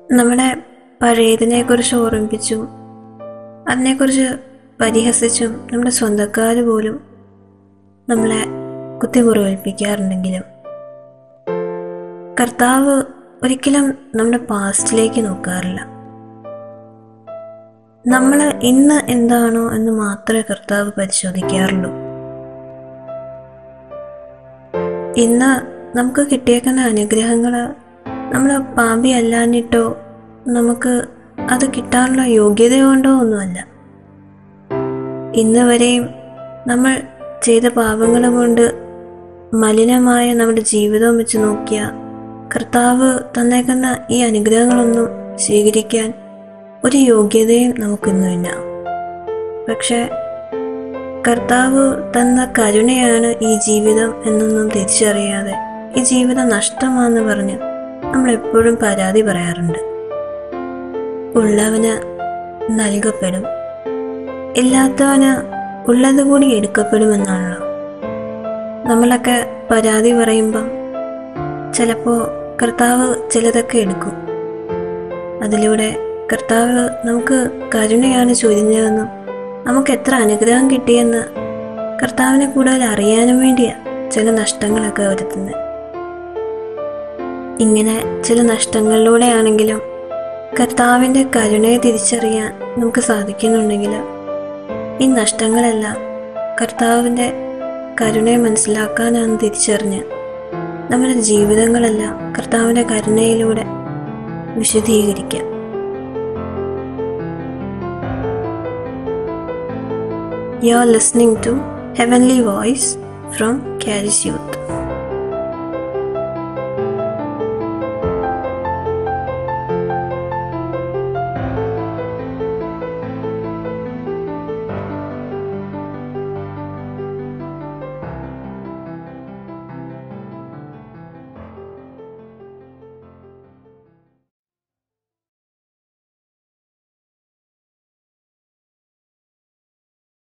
നമ്മളെ പഴയതിനെക്കുറിച്ച് ഓർമ്മിപ്പിച്ചും അതിനെക്കുറിച്ച് പരിഹസിച്ചും നമ്മുടെ സ്വന്തക്കാർ പോലും നമ്മളെ കുത്തിമുറിവേൽപ്പിക്കാറുണ്ടെങ്കിലും കർത്താവ് ഒരിക്കലും നമ്മുടെ പാസ്റ്റിലേക്ക് നോക്കാറില്ല നമ്മൾ ഇന്ന് എന്താണോ എന്ന് മാത്രമേ കർത്താവ് പരിശോധിക്കാറുള്ളൂ ഇന്ന് നമുക്ക് കിട്ടിയേക്കുന്ന അനുഗ്രഹങ്ങൾ നമ്മൾ പാപി അല്ലാഞ്ഞിട്ടോ നമുക്ക് അത് കിട്ടാനുള്ള യോഗ്യത കൊണ്ടോ ഒന്നുമല്ല ഇന്ന് വരെയും നമ്മൾ ചെയ്ത പാപങ്ങൾ കൊണ്ട് മലിനമായ നമ്മുടെ ജീവിതം വെച്ച് നോക്കിയ കർത്താവ് തന്നേക്കുന്ന ഈ അനുഗ്രഹങ്ങളൊന്നും സ്വീകരിക്കാൻ ഒരു യോഗ്യതയും നമുക്കിന്നുമില്ല പക്ഷെ കർത്താവ് തന്ന കരുണയാണ് ഈ ജീവിതം എന്നൊന്നും തിരിച്ചറിയാതെ ഈ ജീവിതം നഷ്ടമാണെന്ന് പറഞ്ഞ് നമ്മൾ എപ്പോഴും പരാതി പറയാറുണ്ട് ഉള്ളവന് നൽകപ്പെടും ഇല്ലാത്തവന് ഉള്ളത് കൂടി എടുക്കപ്പെടുമെന്നാണല്ലോ നമ്മളൊക്കെ പരാതി പറയുമ്പം ചിലപ്പോൾ കർത്താവ് ചിലതൊക്കെ എടുക്കും അതിലൂടെ കർത്താവ് നമുക്ക് കരുണയാണ് ചൊരിഞ്ഞതെന്നും നമുക്ക് എത്ര അനുഗ്രഹം കിട്ടിയെന്ന് കർത്താവിനെ കൂടുതൽ അറിയാനും വേണ്ടിയാ ചില നഷ്ടങ്ങളൊക്കെ വരുത്തുന്നത് ഇങ്ങനെ ചില നഷ്ടങ്ങളിലൂടെയാണെങ്കിലും കർത്താവിൻ്റെ കരുണയെ തിരിച്ചറിയാൻ നമുക്ക് സാധിക്കുന്നുണ്ടെങ്കിൽ ഈ നഷ്ടങ്ങളെല്ലാം കർത്താവിൻ്റെ കരുണയെ മനസ്സിലാക്കാനാണെന്ന് തിരിച്ചറിഞ്ഞ് നമ്മുടെ ജീവിതങ്ങളെല്ലാം കർത്താവിൻ്റെ കരുണയിലൂടെ വിശദീകരിക്കാം You are listening to Heavenly Voice from Caris Youth.